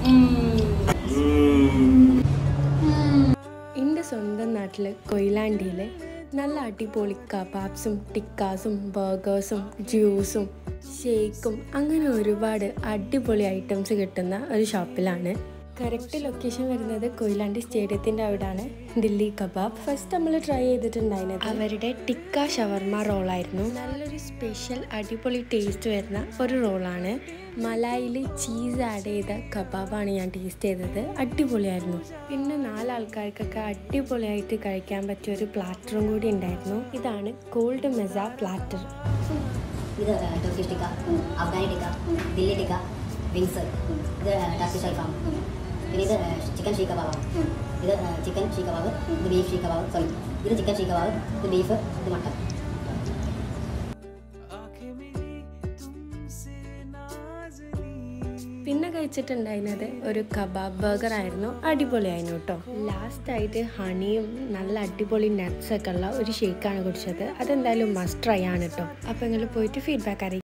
എൻ്റെ സ്വന്തം നാട്ടിൽ കൊയിലാണ്ടിയിൽ നല്ല അടിപൊളി കബാബ്സും ടിക്കാസും ബർഗേഴ്സും ജ്യൂസും ഷേക്കും അങ്ങനെ ഒരുപാട് അടിപൊളി ഐറ്റംസ് കിട്ടുന്ന ഒരു ഷോപ്പിലാണ് കറക്റ്റ് ലൊക്കേഷൻ വരുന്നത് കൊയിലാണ്ടി സ്റ്റേഡിയത്തിൻ്റെ അവിടെയാണ് ദില്ലി കബാബ് ഫസ്റ്റ് നമ്മൾ ട്രൈ ചെയ്തിട്ടുണ്ടായിരുന്നത് അവരുടെ ടിക്ക ഷവർമ റോളായിരുന്നു നല്ലൊരു സ്പെഷ്യൽ അടിപൊളി ടേസ്റ്റ് വരുന്ന ഒരു റോളാണ് മലായിൽ ചീസ് ആഡ് ചെയ്ത കബാബാണ് ഞാൻ ടേസ്റ്റ് ചെയ്തത് അടിപൊളിയായിരുന്നു പിന്നെ നാലാൾക്കാർക്കൊക്കെ അടിപൊളിയായിട്ട് കഴിക്കാൻ പറ്റിയ ഒരു പ്ലാറ്ററും കൂടി ഉണ്ടായിരുന്നു ഇതാണ് കോൾഡ് മെസ പ്ലാറ്റർ ഇത് ടർക്കിഷ് ടിക്ക അഫ്ഗാനി ടിക്ക ദില്ലി ടിക്ക വിങ്സ് ഇത് ടർക്കിഷ് അൽഫാം പിന്നെ ഇത് ചിക്കൻ ഷീ കബാബ് ഇത് ചിക്കൻ ഷീ കബാബ് ഇത് ബീഫ് ഷീ കബാബ് സോറി ഇത് ചിക്കൻ ഷീ കബാബ് ഇത് ബീഫ് ഇത് മട്ടൻ പിന്നെ കഴിച്ചിട്ടുണ്ടായിരുന്നത് ഒരു കബാബ് ബർഗർ ആയിരുന്നു അടിപൊളിയായിരുന്നു കേട്ടോ ലാസ്റ്റ് ആയിട്ട് ഹണിയും നല്ല അടിപൊളി നട്ട്സ് ഒക്കെ ഉള്ള ഒരു ഷേക്കാണ് കുടിച്ചത് അതെന്തായാലും മസ്റ്റ് ട്രൈ ആണ് കേട്ടോ അപ്പോൾ നിങ്ങൾ പോയിട്ട് ഫീഡ്ബാക്ക് അറിയിക്കും